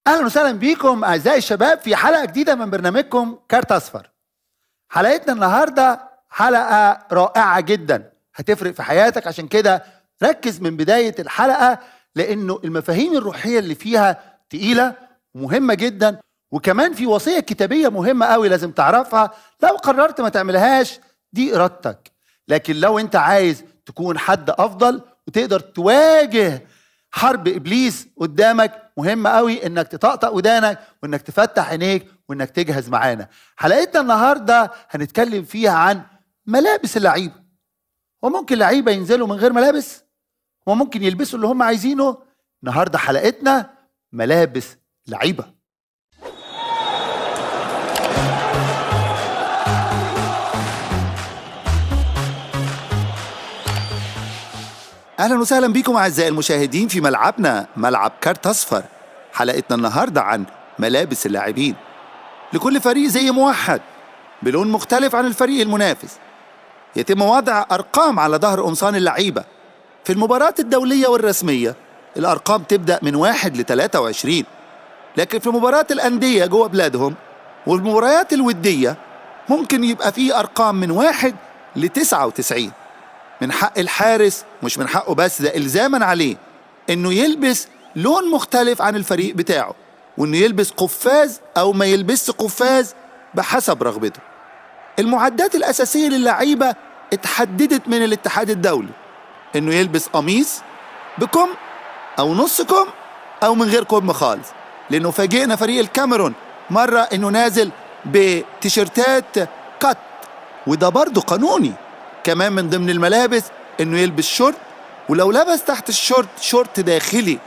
اهلا وسهلا بيكم اعزائي الشباب في حلقه جديده من برنامجكم كارت اصفر حلقتنا النهارده حلقه رائعه جدا هتفرق في حياتك عشان كده ركز من بدايه الحلقه لانه المفاهيم الروحيه اللي فيها تقيله ومهمه جدا وكمان في وصيه كتابيه مهمه قوي لازم تعرفها لو قررت ما تعملهاش دي ارادتك لكن لو انت عايز تكون حد افضل وتقدر تواجه حرب ابليس قدامك مهم قوي انك تطقطق ودانك وانك تفتح عينيك وانك تجهز معانا حلقتنا النهارده هنتكلم فيها عن ملابس اللعيبه وممكن لعيبه ينزلوا من غير ملابس وممكن يلبسوا اللي هم عايزينه النهارده حلقتنا ملابس لعيبه اهلا وسهلا بكم اعزائي المشاهدين في ملعبنا ملعب كارت اصفر حلقتنا النهارده عن ملابس اللاعبين لكل فريق زي موحد بلون مختلف عن الفريق المنافس يتم وضع ارقام على ظهر قمصان اللعيبه في المباريات الدوليه والرسميه الارقام تبدا من واحد ل 23 لكن في مباريات الانديه جوه بلادهم والمباريات الوديه ممكن يبقى فيه ارقام من واحد ل 99 من حق الحارس مش من حقه بس ده الزاما عليه انه يلبس لون مختلف عن الفريق بتاعه وانه يلبس قفاز او ما يلبسش قفاز بحسب رغبته المعدات الاساسيه للعيبه اتحددت من الاتحاد الدولي انه يلبس قميص بكم او نص كم او من غير كم خالص لانه فاجئنا فريق الكاميرون مره انه نازل بتيشيرتات كات وده برضه قانوني كمان من ضمن الملابس انه يلبس شورت ولو لبس تحت الشورت شورت داخلي